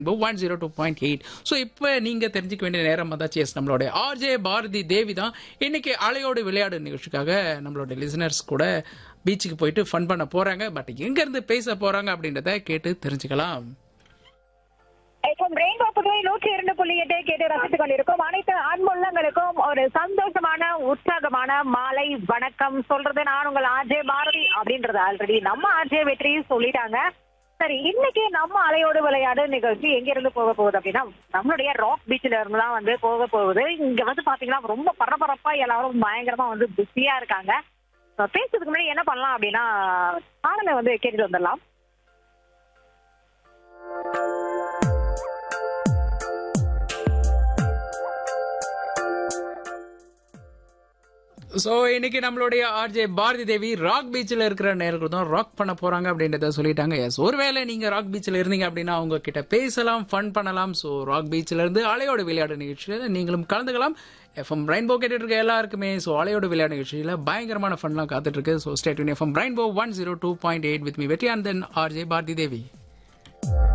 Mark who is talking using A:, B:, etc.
A: one zero two point eight so இப்போ நீங்கள் தெரிஞ்சுக்க வேண்டிய நேரம் வந்தாச்சு எஸ் நம்மளுடைய ஆர்ஜே பாரதி தேவி தான் இன்னைக்கு அலையோடு விளையாடு நிகழ்ச்சிக்காக நம்மளோட லிசனர்ஸ் கூட பீச்சுக்கு போயிட்டு ஃபன் பண்ண போறாங்க பட் எங்கேருந்து பேச போறாங்க அப்படின்றத கேட்டு தெரிஞ்சுக்கலாம்
B: எஃப்எம் ரெயின்போ புதுவை நூற்றி இரண்டு புள்ளி எட்டு கேட்டு ரசித்துக் கொண்டிருக்கும் அனைத்து அன்புள்ளங்களுக்கும் ஒரு சந்தோஷமான உற்சாகமான மாலை வணக்கம் சொல்றது நான் உங்கள் ஆர்ஜே பாரதி அப்படின்றது ஆல்ரெடி நம்ம ஆர்ஜே வெற்றி சொல்லிட்டாங்க சரி இன்னைக்கு நம்ம அலையோடு விளையாடு நிகழ்ச்சி எங்க இருந்து போக போகுது அப்படின்னா நம்மளுடைய ராக் பீச்ல இருந்து தான் வந்து போக போகுது இங்க வந்து பாத்தீங்கன்னா ரொம்ப பரபரப்பா எல்லாரும் பயங்கரமா வந்து பிஸியா இருக்காங்க So, பேசுறதுக்கு முன்னாடி என்ன பண்ணலாம் அப்படின்னா பாடலை வந்து கேட்டுட்டு வந்துடலாம்
A: ஸோ இன்னைக்கு நம்மளுடைய ஆர்ஜே பாரதி தேவி ராக் பீச்சில் இருக்கிற நேர்கள் தான் ராக் பண்ண போறாங்க அப்படின்றத சொல்லிட்டாங்க எஸ் ஒருவேளை நீங்க ராக் பீச்சில் இருந்தீங்க அப்படின்னா அவங்க கிட்ட பேசலாம் ஃபன் பண்ணலாம் ஸோ ராக் பீச்சில் இருந்து அலையோட விளையாடு நிகழ்ச்சியில் நீங்களும் கலந்துக்கலாம் எஃப்எம் ரெயின்போ கேட்டுட்டு இருக்க எல்லாருக்குமே ஸோ அலையோட விளையாடு நிகழ்ச்சியில் பயங்கரமான ஃபன்லாம் காத்துட்டு இருக்கு so state FM Rainbow one zero two point eight with me Vettri and then RJ Bharathi Devi